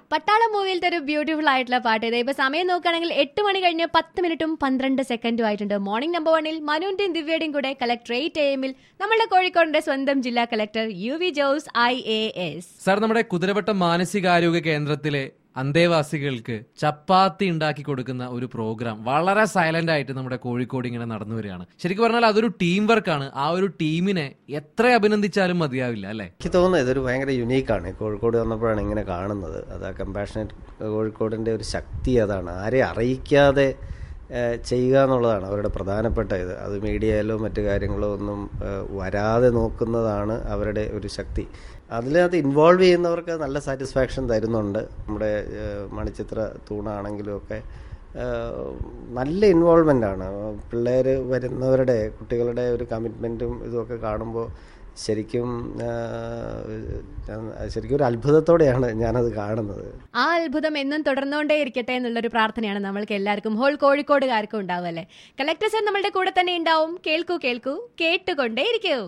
പട്ടാളം മൂവിയിലത്തെ ഒരു ബ്യൂട്ടിഫുൾ ആയിട്ടുള്ള പാട്ട് ഇത് ഇപ്പൊ സമയം നോക്കുകയാണെങ്കിൽ എട്ട് മണി കഴിഞ്ഞ് പത്ത് മിനിറ്റും പന്ത്രണ്ട് സെക്കൻഡും ആയിട്ടുണ്ട് മോർണിംഗ് നമ്പർ വണ്ണിൽ മനുവിന്റെയും ദിവ്യയുടെയും കൂടെ കളക്ടറേറ്റ് എമ്മിൽ നമ്മളുടെ കോഴിക്കോടിന്റെ സ്വന്തം ജില്ലാ collector U V Jose I A S sir നമ്മുടെ കുതിരവട്ടം മാനസികാരോഗ്യ കേന്ദ്രത്തിലെ അന്തേവാസികൾക്ക് ചപ്പാത്തി ഉണ്ടാക്കി കൊടുക്കുന്ന ഒരു പ്രോഗ്രാം വളരെ സൈലന്റ് ആയിട്ട് നമ്മുടെ കോഴിക്കോട് ഇങ്ങനെ നടന്നു വരികയാണ് ശരിക്കും പറഞ്ഞാൽ അതൊരു ടീം വർക്കാണ് ആ ഒരു ടീമിനെ എത്ര അഭിനന്ദിച്ചാലും മതിയാവില്ല അല്ലെ എനിക്ക് തോന്നുന്നു ഇതൊരു ഭയങ്കര യുണീക്കാണ് കോഴിക്കോട് വന്നപ്പോഴാണ് ഇങ്ങനെ കാണുന്നത് അത് ആ കമ്പാഷനറ്റ് കോഴിക്കോടിൻ്റെ ഒരു ശക്തി അതാണ് ആരെ അറിയിക്കാതെ ഏഹ്, ചെയ്യുക എന്നുള്ളതാണ് അവരുടെ പ്രധാനപ്പെട്ട ഇത് അത് മീഡിയയിലോ മറ്റു കാര്യങ്ങളോ ഒന്നും ഏഹ്, വരാതെ നോക്കുന്നതാണ് അവരുടെ ഒരു ശക്തി അതിനകത്ത് ഇൻവോൾവ് ചെയ്യുന്നവർക്ക് നല്ല സാറ്റിസ്ഫാക്ഷൻ തരുന്നുണ്ട് നമ്മുടെ ഏഹ്, മണിച്ചിത്ര തൂണാണെങ്കിലും ഒക്കെ ഏഹ്, നല്ല ഇൻവോൾവ്മെൻ്റ് ആണ് പിള്ളേർ വരുന്നവരുടെ കുട്ടികളുടെ ഒരു കമ്മിറ്റ്മെൻറ്റും ഇതുമൊക്കെ കാണുമ്പോൾ ശരിക്കും ആ, ഞാൻ ശരിക്കും ഒരു അത്ഭുതത്തോടെയാണ് ഞാനത് കാണുന്നത് ആ അത്ഭുതം എന്നും തുടർന്നുകൊണ്ടേ ഇരിക്കട്ടെ എന്നുള്ളൊരു പ്രാർത്ഥനയാണ് നമ്മൾക്ക് എല്ലാവർക്കും ഹോൾ കോഴിക്കോടുകാർക്കും ഉണ്ടാവും അല്ലേ കളക്ടർ സർ നമ്മളുടെ കൂടെ തന്നെ ഉണ്ടാവും കേൾക്കൂ കേൾക്കൂ കേട്ടുകൊണ്ടേ ഇരിക്കൂ